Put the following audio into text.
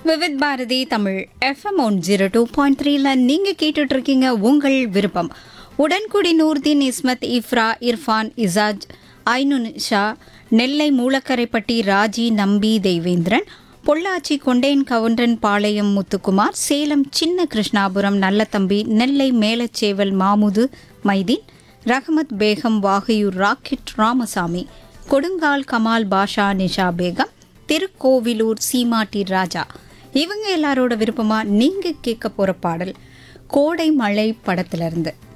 Vividh Bharati Tamil F M one zero two point த்ரீல நீங்க கேட்டுட்டு இருக்கீங்க உங்கள் விருப்பம் உடன்குடி நூர்தீன் இஸ்மத் இஃப்ரா இர்ஃபான் இசாஜ் ஐனுன் ஷா நெல்லை மூலக்கரைப்பட்டி ராஜி நம்பி தெய்வேந்திரன் பொள்ளாச்சி கொண்டேன் கவுண்டன் பாளையம் முத்துக்குமார் சேலம் சின்ன கிருஷ்ணாபுரம் நல்லத்தம்பி நெல்லை மேலச்சேவல் மாமுது மைதீன் ரஹமத் பேகம் வாகையூர் ராக்கெட் ராமசாமி கொடுங்கால் கமால் பாஷா நிஷா பேகம் திருக்கோவிலூர் சீமாட்டி ராஜா இவங்க எல்லாரோட விருப்பமா நீங்க கேட்க போற பாடல் கோடை மழை படத்துல இருந்து